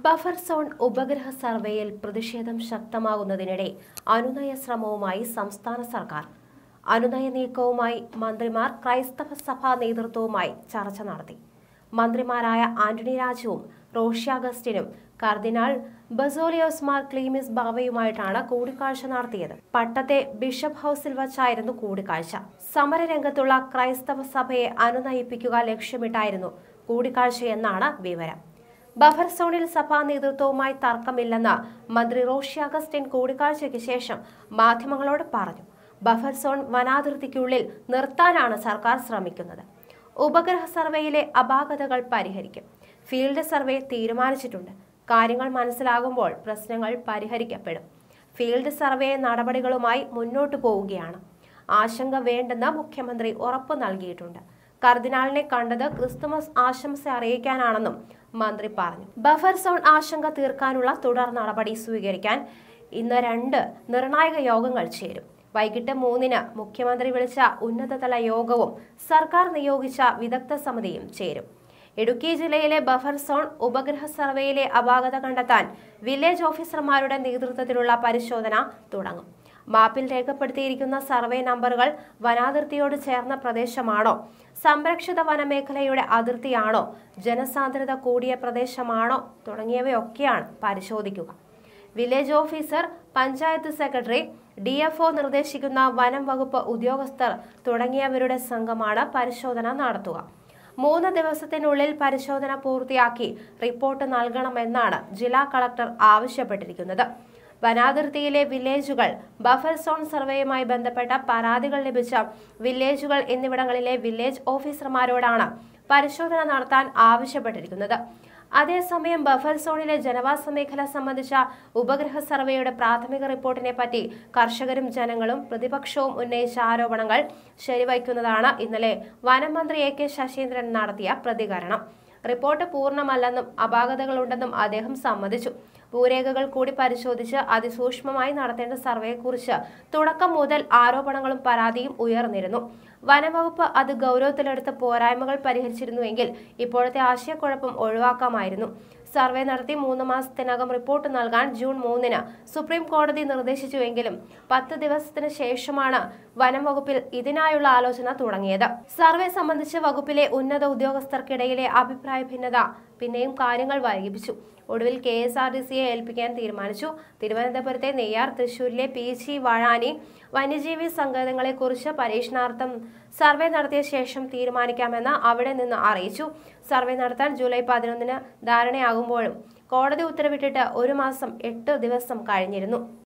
buffer zone ഉപഗ്രഹ സർവേയിൽ പ്രതിഷേധം ശക്തമാകുന്നതിനിടെ അനുനയ ശ്രമവുമായി സംസ്ഥാന സർക്കാർ അനുനയ നീക്കവുമായി മന്ത്രിമാർ ക്രൈസ്തവ സഭാ നേതൃത്വവുമായി ചർച്ച നടത്തി മന്ത്രിമാരായ ആന്റണി രാജുവും റോഷ്യ അഗസ്റ്റിനും കർദിനാൾ ബസോലിയോസ് മാർ ക്ലീമിസ് ബാവയുമായിട്ടാണ് കൂടിക്കാഴ്ച നടത്തിയത് പട്ടത്തെ ബിഷപ്പ് ഹൌസിൽ വച്ചായിരുന്നു കൂടിക്കാഴ്ച സമരരംഗത്തുള്ള ക്രൈസ്തവ സഭയെ അനുനയിപ്പിക്കുക ലക്ഷ്യമിട്ടായിരുന്നു കൂടിക്കാഴ്ചയെന്നാണ് വിവരം ബഫർ സോണിൽ സഭാ നേതൃത്വവുമായി തർക്കമില്ലെന്ന് മന്ത്രി റോഷി അഗസ്റ്റിൻ കൂടിക്കാഴ്ചയ്ക്ക് ശേഷം മാധ്യമങ്ങളോട് പറഞ്ഞു ബഫർ സോൺ വനാതിർത്തിക്കുള്ളിൽ നിർത്താനാണ് സർക്കാർ ശ്രമിക്കുന്നത് ഉപഗ്രഹ സർവേയിലെ അപാകതകൾ പരിഹരിക്കും ഫീൽഡ് സർവേ തീരുമാനിച്ചിട്ടുണ്ട് കാര്യങ്ങൾ മനസ്സിലാകുമ്പോൾ പ്രശ്നങ്ങൾ പരിഹരിക്കപ്പെടും ഫീൽഡ് സർവേ നടപടികളുമായി മുന്നോട്ടു പോവുകയാണ് ആശങ്ക വേണ്ടെന്ന് മുഖ്യമന്ത്രി ഉറപ്പു നൽകിയിട്ടുണ്ട് കർദിനാളിനെ കണ്ടത് ക്രിസ്തുമസ് ആശംസ അറിയിക്കാനാണെന്നും മന്ത്രി പറഞ്ഞു ബഫർ സോൺ ആശങ്ക തീർക്കാനുള്ള തുടർ നടപടി സ്വീകരിക്കാൻ ഇന്ന് രണ്ട് നിർണായക യോഗങ്ങൾ ചേരും വൈകിട്ട് മൂന്നിന് മുഖ്യമന്ത്രി വിളിച്ച ഉന്നതതല യോഗവും സർക്കാർ നിയോഗിച്ച വിദഗ്ധ സമിതിയും ചേരും ഇടുക്കി ജില്ലയിലെ ബഫർ സോൺ ഉപഗ്രഹ സർവേയിലെ അപാകത കണ്ടെത്താൻ വില്ലേജ് ഓഫീസർമാരുടെ നേതൃത്വത്തിലുള്ള പരിശോധന തുടങ്ങും മാപ്പിൽ രേഖപ്പെടുത്തിയിരിക്കുന്ന സർവേ നമ്പറുകൾ വനാതിർത്തിയോട് ചേർന്ന പ്രദേശമാണോ സംരക്ഷിത വനമേഖലയുടെ അതിർത്തിയാണോ ജനസാന്ദ്രത കൂടിയ പ്രദേശമാണോ തുടങ്ങിയവയൊക്കെയാണ് പരിശോധിക്കുക village officer panchayat secretary D F O നിർദ്ദേശിക്കുന്ന വനം വകുപ്പ് ഉദ്യോഗസ്ഥർ തുടങ്ങിയവരുടെ സംഘമാണ് പരിശോധന നടത്തുക മൂന്ന് ദിവസത്തിനുള്ളിൽ പരിശോധന പൂർത്തിയാക്കി റിപ്പോർട്ട് നൽകണമെന്നാണ് ജില്ലാ കളക്ടർ ആവശ്യപ്പെട്ടിരിക്കുന്നത് വനാതിർത്തിയിലെ വില്ലേജുകൾ ബഫർ സോൺ സർവേയുമായി ബന്ധപ്പെട്ട പരാതികൾ ലഭിച്ച വില്ലേജുകൾ എന്നിവിടങ്ങളിലെ വില്ലേജ് ഓഫീസർമാരോടാണ് പരിശോധന നടത്താൻ ആവശ്യപ്പെട്ടിരിക്കുന്നത് അതേസമയം ബഫർ സോണിലെ ജനവാസ മേഖല സംബന്ധിച്ച ഉപഗ്രഹ സർവേയുടെ പ്രാഥമിക റിപ്പോർട്ടിനെ പറ്റി കർഷകരും ജനങ്ങളും പ്രതിപക്ഷവും ഉന്നയിച്ച ആരോപണങ്ങൾ ശരിവയ്ക്കുന്നതാണ് ഇന്നലെ വനം മന്ത്രി എ കെ ശശീന്ദ്രൻ നടത്തിയ പ്രതികരണം റിപ്പോർട്ട് പൂർണ്ണമല്ലെന്നും അപാകതകളുണ്ടെന്നും അദ്ദേഹം സമ്മതിച്ചു ഭൂരേഖകൾ കൂടി പരിശോധിച്ച് അതിസൂക്ഷ്മമായി നടത്തേണ്ട സർവേയെക്കുറിച്ച് തുടക്കം മുതൽ ആരോപണങ്ങളും പരാതിയും ഉയർന്നിരുന്നു വനംവകുപ്പ് അത് ഗൗരവത്തിലെടുത്ത് പോരായ്മകൾ പരിഹരിച്ചിരുന്നുവെങ്കിൽ ഇപ്പോഴത്തെ ആശയക്കുഴപ്പം ഒഴിവാക്കാമായിരുന്നു സർവേ നടത്തി മൂന്ന് മാസത്തിനകം റിപ്പോർട്ട് നൽകാൻ ജൂൺ മൂന്നിന് സുപ്രീം കോടതി നിർദ്ദേശിച്ചുവെങ്കിലും പത്ത് ദിവസത്തിന് ശേഷമാണ് വനം വകുപ്പിൽ ഇതിനായുള്ള ആലോചന തുടങ്ങിയത് സർവേ സംബന്ധിച്ച് വകുപ്പിലെ ഉന്നത ഉദ്യോഗസ്ഥർക്കിടയിലെ അഭിപ്രായ ഭിന്നത പിന്നെയും കാര്യങ്ങൾ വൈകിപ്പിച്ചു ഒടുവിൽ കെ എസ് ആർ ടി സിയെ ഏൽപ്പിക്കാൻ തീരുമാനിച്ചു തിരുവനന്തപുരത്തെ നെയ്യാർ തൃശൂരിലെ പി ജി വാഴാനി വന്യജീവി സങ്കേതങ്ങളെക്കുറിച്ച് പരീക്ഷണാർത്ഥം സർവേ നടത്തിയ ശേഷം തീരുമാനിക്കാമെന്ന് അവിടെ നിന്ന് അറിയിച്ചു സർവേ നടത്താൻ ജൂലൈ പതിനൊന്നിന് ധാരണയാകുമ്പോഴും കോടതി ഉത്തരവിട്ടിട്ട് ഒരു മാസം എട്ട് ദിവസം കഴിഞ്ഞിരുന്നു